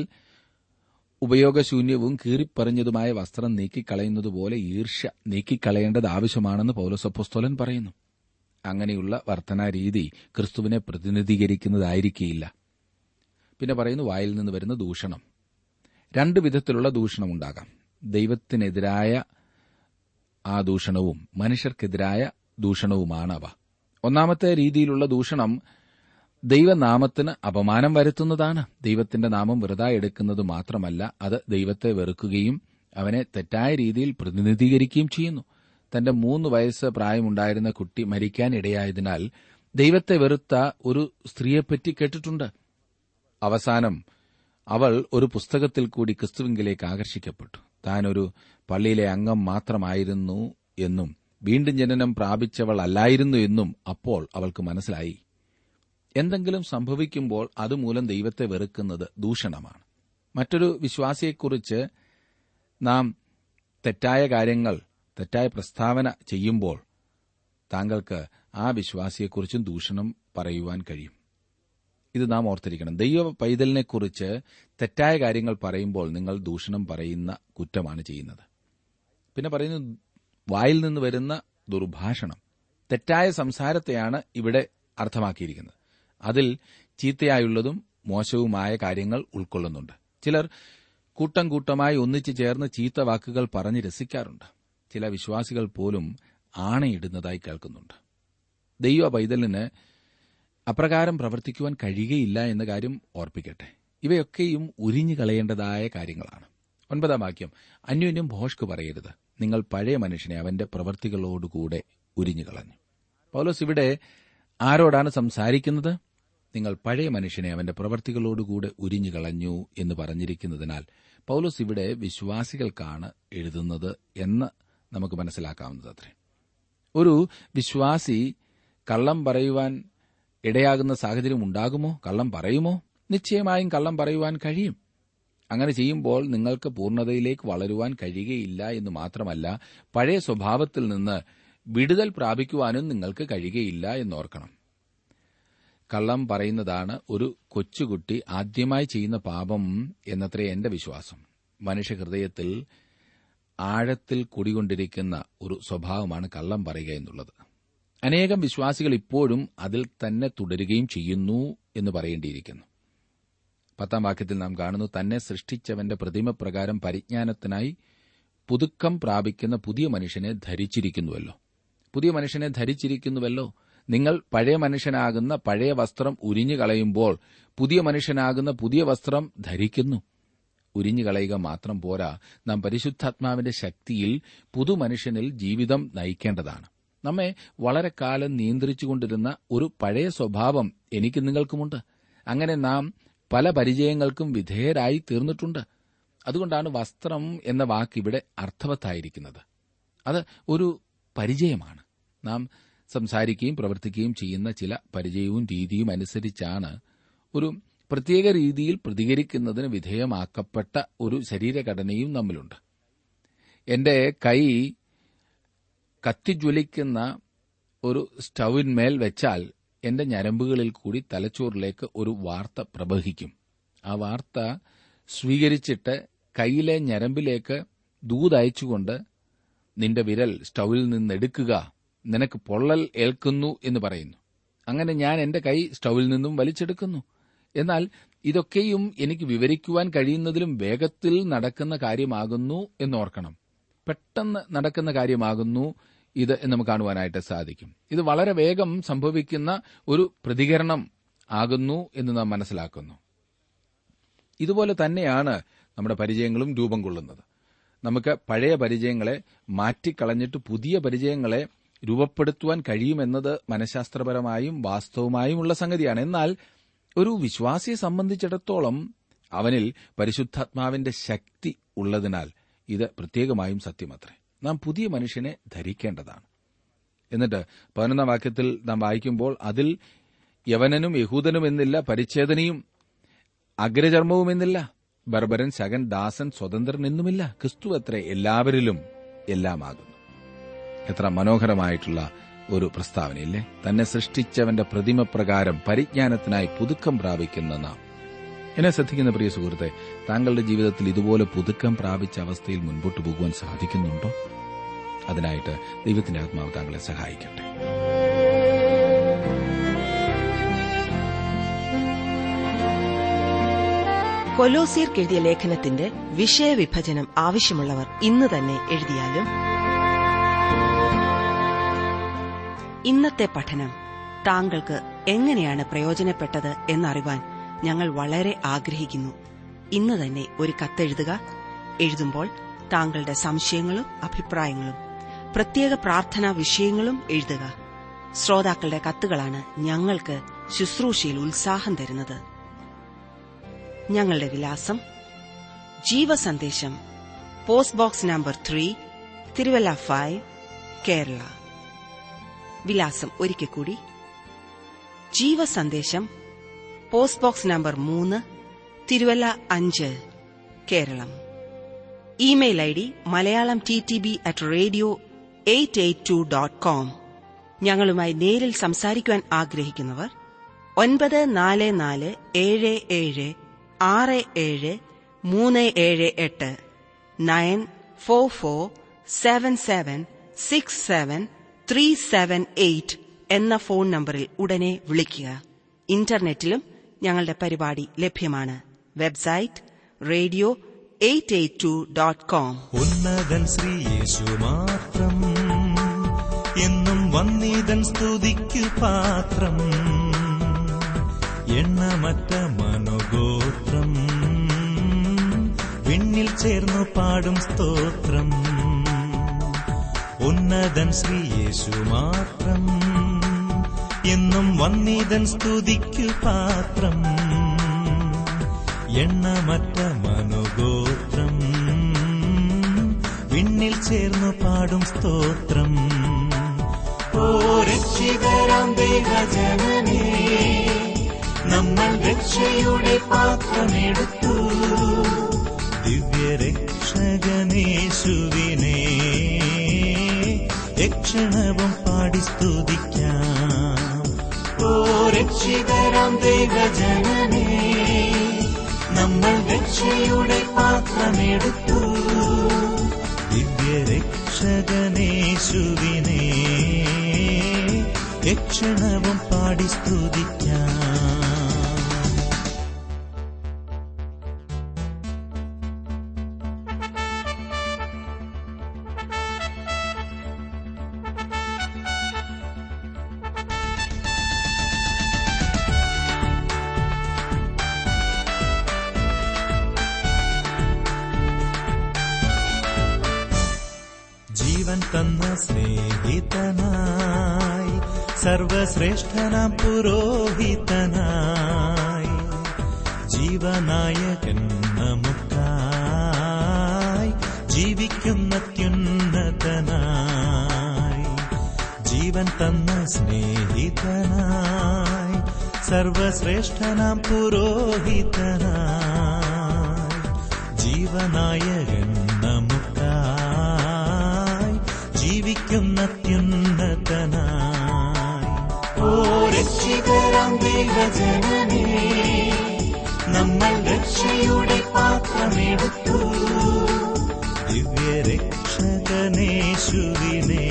ഉപയോഗശൂന്യവും കീറിപ്പറിഞ്ഞതുമായ വസ്ത്രം നീക്കിക്കളയുന്നതുപോലെ ഈർഷ്യ നീക്കിക്കളയേണ്ടത് ആവശ്യമാണെന്ന് പൗലോസപ്പോസ്തോലൻ പറയുന്നു അങ്ങനെയുള്ള വർധനാരീതി ക്രിസ്തുവിനെ പ്രതിനിധീകരിക്കുന്നതായിരിക്കില്ല പിന്നെ പറയുന്നു വായിൽ നിന്ന് വരുന്ന ദൂഷണം രണ്ട് വിധത്തിലുള്ള ദൂഷണമുണ്ടാകാം ദൈവത്തിനെതിരായ ആ ദൂഷണവും മനുഷ്യർക്കെതിരായ ദൂഷണവുമാണ് അവ ഒന്നാമത്തെ രീതിയിലുള്ള ദൂഷണം ദൈവനാമത്തിന് അപമാനം വരുത്തുന്നതാണ് ദൈവത്തിന്റെ നാമം വെറുതെ എടുക്കുന്നത് മാത്രമല്ല അത് ദൈവത്തെ വെറുക്കുകയും അവനെ തെറ്റായ രീതിയിൽ പ്രതിനിധീകരിക്കുകയും ചെയ്യുന്നു തന്റെ മൂന്ന് വയസ്സ് പ്രായമുണ്ടായിരുന്ന കുട്ടി മരിക്കാൻ ഇടയായതിനാൽ ദൈവത്തെ വെറുത്ത ഒരു സ്ത്രീയെപ്പറ്റി കേട്ടിട്ടുണ്ട് അവസാനം അവൾ ഒരു പുസ്തകത്തിൽ കൂടി ക്രിസ്തുവിങ്കിലേക്ക് ആകർഷിക്കപ്പെട്ടു താൻ ഒരു പള്ളിയിലെ അംഗം മാത്രമായിരുന്നു എന്നും വീണ്ടും ജനനം പ്രാപിച്ചവൾ അല്ലായിരുന്നു എന്നും അപ്പോൾ അവൾക്ക് മനസ്സിലായി എന്തെങ്കിലും സംഭവിക്കുമ്പോൾ അതുമൂലം ദൈവത്തെ വെറുക്കുന്നത് ദൂഷണമാണ് മറ്റൊരു വിശ്വാസിയെക്കുറിച്ച് നാം തെറ്റായ കാര്യങ്ങൾ തെറ്റായ പ്രസ്താവന ചെയ്യുമ്പോൾ താങ്കൾക്ക് ആ വിശ്വാസിയെക്കുറിച്ചും ദൂഷണം പറയുവാൻ കഴിയും ഇത് നാം ഓർത്തിരിക്കണം ദൈവ പൈതലിനെക്കുറിച്ച് തെറ്റായ കാര്യങ്ങൾ പറയുമ്പോൾ നിങ്ങൾ ദൂഷണം പറയുന്ന കുറ്റമാണ് ചെയ്യുന്നത് പിന്നെ പറയുന്നു വായിൽ നിന്ന് വരുന്ന ദുർഭാഷണം തെറ്റായ സംസാരത്തെയാണ് ഇവിടെ അർത്ഥമാക്കിയിരിക്കുന്നത് അതിൽ ചീത്തയായുള്ളതും മോശവുമായ കാര്യങ്ങൾ ഉൾക്കൊള്ളുന്നുണ്ട് ചിലർ കൂട്ടം കൂട്ടമായി ഒന്നിച്ചു ചേർന്ന് ചീത്ത വാക്കുകൾ പറഞ്ഞ് രസിക്കാറുണ്ട് ചില വിശ്വാസികൾ പോലും ആണയിടുന്നതായി കേൾക്കുന്നുണ്ട് ദൈവ പൈതലിന് അപ്രകാരം പ്രവർത്തിക്കുവാൻ കഴിയുകയില്ല എന്ന കാര്യം ഓർപ്പിക്കട്ടെ ഇവയൊക്കെയും ഉരിഞ്ഞു കളയേണ്ടതായ കാര്യങ്ങളാണ് ഒൻപതാം വാക്യം അന്യോന്യം ഭോഷ്ക്ക് പറയരുത് നിങ്ങൾ പഴയ മനുഷ്യനെ അവന്റെ പ്രവൃത്തികളോടുകൂടെ ഉരിഞ്ഞു കളഞ്ഞു പൗലോസ് ഇവിടെ ആരോടാണ് സംസാരിക്കുന്നത് നിങ്ങൾ പഴയ മനുഷ്യനെ അവന്റെ പ്രവൃത്തികളോടുകൂടെ ഉരിഞ്ഞു കളഞ്ഞു എന്ന് പറഞ്ഞിരിക്കുന്നതിനാൽ പൗലോസ് ഇവിടെ വിശ്വാസികൾക്കാണ് എഴുതുന്നത് എന്ന് നമുക്ക് മനസ്സിലാക്കാവുന്നത് അത്രേ ഒരു വിശ്വാസി കള്ളം പറയുവാൻ ഇടയാകുന്ന സാഹചര്യം ഉണ്ടാകുമോ കള്ളം പറയുമോ നിശ്ചയമായും കള്ളം പറയുവാൻ കഴിയും അങ്ങനെ ചെയ്യുമ്പോൾ നിങ്ങൾക്ക് പൂർണ്ണതയിലേക്ക് വളരുവാൻ കഴിയുകയില്ല എന്ന് മാത്രമല്ല പഴയ സ്വഭാവത്തിൽ നിന്ന് വിടുതൽ പ്രാപിക്കുവാനും നിങ്ങൾക്ക് കഴിയുകയില്ല എന്നോർക്കണം കള്ളം പറയുന്നതാണ് ഒരു കൊച്ചുകുട്ടി ആദ്യമായി ചെയ്യുന്ന പാപം എന്നത്രേ എന്റെ വിശ്വാസം മനുഷ്യഹൃദയത്തിൽ ആഴത്തിൽ കുടികൊണ്ടിരിക്കുന്ന ഒരു സ്വഭാവമാണ് കള്ളം പറയുക എന്നുള്ളത് അനേകം വിശ്വാസികൾ ഇപ്പോഴും അതിൽ തന്നെ തുടരുകയും ചെയ്യുന്നു എന്ന് പറയേണ്ടിയിരിക്കുന്നു പത്താം വാക്യത്തിൽ നാം കാണുന്നു തന്നെ സൃഷ്ടിച്ചവന്റെ പ്രതിമപ്രകാരം പരിജ്ഞാനത്തിനായി പുതുക്കം പ്രാപിക്കുന്ന പുതിയ മനുഷ്യനെ ധരിച്ചിരിക്കുന്നുവല്ലോ പുതിയ മനുഷ്യനെ ധരിച്ചിരിക്കുന്നുവല്ലോ നിങ്ങൾ പഴയ മനുഷ്യനാകുന്ന പഴയ വസ്ത്രം ഉരിഞ്ഞു കളയുമ്പോൾ പുതിയ മനുഷ്യനാകുന്ന പുതിയ വസ്ത്രം ധരിക്കുന്നു ഉരിഞ്ഞു കളയുക മാത്രം പോരാ നാം പരിശുദ്ധാത്മാവിന്റെ ശക്തിയിൽ പുതുമനുഷ്യനിൽ ജീവിതം നയിക്കേണ്ടതാണ് നമ്മെ വളരെ കാലം നിയന്ത്രിച്ചുകൊണ്ടിരുന്ന ഒരു പഴയ സ്വഭാവം എനിക്ക് നിങ്ങൾക്കുമുണ്ട് അങ്ങനെ നാം പല പരിചയങ്ങൾക്കും വിധേയരായി തീർന്നിട്ടുണ്ട് അതുകൊണ്ടാണ് വസ്ത്രം എന്ന വാക്ക് ഇവിടെ അർത്ഥവത്തായിരിക്കുന്നത് അത് ഒരു പരിചയമാണ് നാം സംസാരിക്കുകയും പ്രവർത്തിക്കുകയും ചെയ്യുന്ന ചില പരിചയവും രീതിയും അനുസരിച്ചാണ് ഒരു പ്രത്യേക രീതിയിൽ പ്രതികരിക്കുന്നതിന് വിധേയമാക്കപ്പെട്ട ഒരു ശരീരഘടനയും നമ്മിലുണ്ട് എന്റെ കൈ കത്തിജ്വലിക്കുന്ന ഒരു സ്റ്റൗവിന്മേൽ വെച്ചാൽ എന്റെ ഞരമ്പുകളിൽ കൂടി തലച്ചോറിലേക്ക് ഒരു വാർത്ത പ്രവഹിക്കും ആ വാർത്ത സ്വീകരിച്ചിട്ട് കൈയിലെ ഞരമ്പിലേക്ക് ദൂതയച്ചുകൊണ്ട് നിന്റെ വിരൽ സ്റ്റൗവിൽ നിന്നെടുക്കുക നിനക്ക് പൊള്ളൽ ഏൽക്കുന്നു എന്ന് പറയുന്നു അങ്ങനെ ഞാൻ എന്റെ കൈ സ്റ്റൗവിൽ നിന്നും വലിച്ചെടുക്കുന്നു എന്നാൽ ഇതൊക്കെയും എനിക്ക് വിവരിക്കുവാൻ കഴിയുന്നതിലും വേഗത്തിൽ നടക്കുന്ന കാര്യമാകുന്നു എന്നോർക്കണം പെട്ടെന്ന് നടക്കുന്ന കാര്യമാകുന്നു ഇത് എന്ന് നമുക്ക് കാണുവാനായിട്ട് സാധിക്കും ഇത് വളരെ വേഗം സംഭവിക്കുന്ന ഒരു പ്രതികരണം ആകുന്നു എന്ന് നാം മനസ്സിലാക്കുന്നു ഇതുപോലെ തന്നെയാണ് നമ്മുടെ പരിചയങ്ങളും രൂപം കൊള്ളുന്നത് നമുക്ക് പഴയ പരിചയങ്ങളെ മാറ്റിക്കളഞ്ഞിട്ട് പുതിയ പരിചയങ്ങളെ രൂപപ്പെടുത്തുവാൻ കഴിയുമെന്നത് മനഃശാസ്ത്രപരമായും വാസ്തവമായുമുള്ള സംഗതിയാണ് എന്നാൽ ഒരു വിശ്വാസിയെ സംബന്ധിച്ചിടത്തോളം അവനിൽ പരിശുദ്ധാത്മാവിന്റെ ശക്തി ഉള്ളതിനാൽ ഇത് പ്രത്യേകമായും സത്യമത്രേ നാം പുതിയ മനുഷ്യനെ ധരിക്കേണ്ടതാണ് എന്നിട്ട് പതിനൊന്നാം വാക്യത്തിൽ നാം വായിക്കുമ്പോൾ അതിൽ യവനനും യഹൂദനും എന്നില്ല പരിച്ഛേദനയും അഗ്രചർമ്മവും എന്നില്ല ബർബരൻ ശകൻ ദാസൻ സ്വതന്ത്രൻ എന്നുമില്ല ക്രിസ്തു അത്രേ എല്ലാവരിലും എല്ലാമാകുന്നു എത്ര മനോഹരമായിട്ടുള്ള ഒരു പ്രസ്താവനയില്ലേ തന്നെ സൃഷ്ടിച്ചവന്റെ പ്രതിമ പ്രകാരം പരിജ്ഞാനത്തിനായി പുതുക്കം പ്രാപിക്കുന്ന നാം എന്നെ ശ്രദ്ധിക്കുന്ന പ്രിയ സുഹൃത്തെ താങ്കളുടെ ജീവിതത്തിൽ ഇതുപോലെ പുതുക്കം പ്രാപിച്ച അവസ്ഥയിൽ മുൻപോട്ട് പോകുവാൻ സാധിക്കുന്നുണ്ടോ അതിനായിട്ട് ദൈവത്തിന്റെ ആത്മാവ് താങ്കളെ സഹായിക്കട്ടെ കൊലോസിയർക്ക് എഴുതിയ ലേഖനത്തിന്റെ വിഷയവിഭജനം ആവശ്യമുള്ളവർ ഇന്ന് തന്നെ എഴുതിയാലും ഇന്നത്തെ പഠനം താങ്കൾക്ക് എങ്ങനെയാണ് പ്രയോജനപ്പെട്ടത് എന്നറിവാൻ ഞങ്ങൾ വളരെ ആഗ്രഹിക്കുന്നു ഇന്ന് തന്നെ ഒരു കത്തെഴുതുക എഴുതുമ്പോൾ താങ്കളുടെ സംശയങ്ങളും അഭിപ്രായങ്ങളും പ്രത്യേക പ്രാർത്ഥനാ വിഷയങ്ങളും എഴുതുക ശ്രോതാക്കളുടെ കത്തുകളാണ് ഞങ്ങൾക്ക് ശുശ്രൂഷയിൽ ഉത്സാഹം തരുന്നത് ഞങ്ങളുടെ വിലാസം Jeevasandesham post box number three Thiruvalla five Kerala വിലാസം ഒരിക്കൽ കൂടി ജീവസന്ദേശം പോസ്റ്റ് ബോക്സ് നമ്പർ മൂന്ന് തിരുവല്ല അഞ്ച് Keralam email I D Malayalam T T B at radio eight eight two dot com ഞങ്ങളുമായി നേരിൽ സംസാരിക്കുവാൻ ആഗ്രഹിക്കുന്നവർ ഒൻപത് നാല് നാല് ഏഴ് ഏഴ് ആറ് ഏഴ് മൂന്ന് ഏഴ് എട്ട് nine four four seven seven six seven three seven eight എന്ന ഫോൺ നമ്പറിൽ ഉടനെ വിളിക്കുക ഇന്റർനെറ്റിലും ഞങ്ങളുടെ പരിപാടി ലഭ്യമാണ് website radio eight eight two dot com ഉന്നതൻ ശ്രീയേശു മാത്രം എന്നും വന്നീതൻ സ്തുതിക്കു പാത്രം എണ്ണമറ്റ മനോഗോത്രം വിണ്ണിൽ ചേർന്നു പാടും സ്തോത്രം ഉന്നതൻ ശ്രീയേശു മാത്രം എന്നും വന്നീതൻ സ്തുതിക്കു പാത്രം എണ്ണമറ്റ മനോഗോത്രം വിണ്ണിൽ ചേർന്നു പാടും സ്തോത്രം ഓ രക്ഷിതരാം ദേഹജനനേ നമ്മൾ രക്ഷയുടെ പാത്രമെടുത്തു ദിവ്യരക്ഷകനേശുവിനെ രക്ഷണവും പാടി സ്തുതിക്കാം ഓ രക്ഷിതരാം ദേവജനനേ നമ്മൾ രക്ഷയുടെ പാത്രമെടുത്തു ദിവ്യരക്ഷകനേശുവിനെ രക്ഷണവും പാടി സ്തുതിക്കാം ജീവൻ തന്ന സ്നേഹിതനായി സർവശ്രേഷ്ഠനാം പുരോഹിതനായി ജീവനായകൻ നമുക്കായി ജീവിക്കുന്ന അത്യുന്നതനായി ജീവൻ തന്ന സ്നേഹിതനായി സർവശ്രേഷ്ഠനാം പുരോഹിതനായി ജീവനായകൻ നമുക്കായി ജീവിക്കുന്ന അത്യുന്നതനായി ഓ രക്ഷിതരാം ദൈവജനനേ നമ്മൾ രക്ഷയുടെ പാത്രമെടുത്തു ദിവ്യരക്ഷകനേശുവിനെ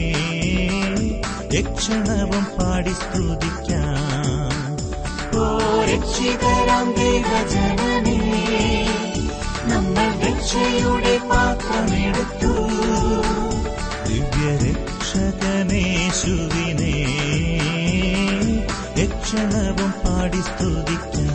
രക്ഷണവും പാടി സ്തുതിക്കാം ഓ രക്ഷിതരാം ദൈവജനനേ നമ്മൾ രക്ഷയുടെ പാത്രമെടുത്തു ദിവ്യരക്ഷകനേശുവിനെ രക്ഷണവും പാടി സ്തുതിക്കാം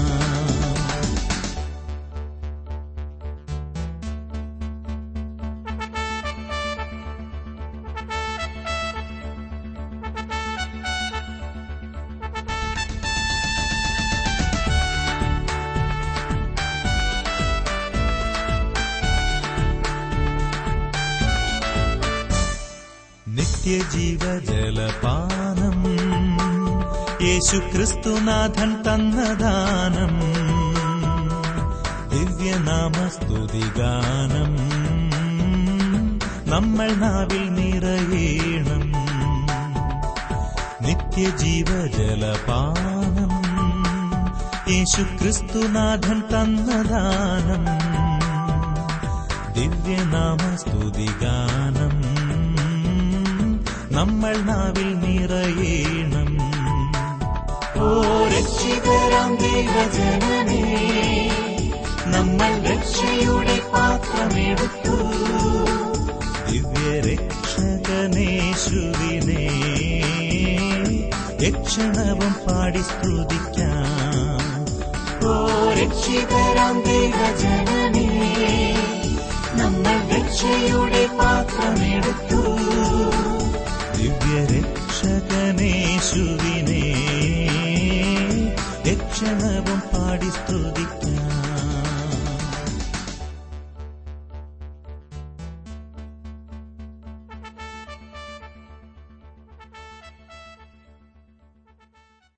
നിത്യജീവജലപാനം യേശു ക്രിസ്തുനാഥൻ തന്നദാനം ദിവ്യനാമസ്തുതിഗാനം നമ്മൾ നാവിൽ നിറയേണം നിത്യജീവജലപാനം യേശു ക്രിസ്തുനാഥൻ തന്നദാനം ദിവ്യനാമസ്തുതിഗാനം നമ്മൾ നാവിൽ നിറയേണം ഓ രക്ഷിതരാം ദൈവജനനേ നമ്മൾ രക്ഷയുടെ പാത്രമെടുത്തു ദിവ്യരക്ഷകനേശുവിനെ രക്ഷണവും പാടി സ്തുതിക്കാം ഓ രക്ഷിതരാം ദൈവജനനേ നമ്മൾ രക്ഷയുടെ പാത്രമെടുത്തു ദിവ്യരക്ഷകനേശുവിനെ രക്ഷണവും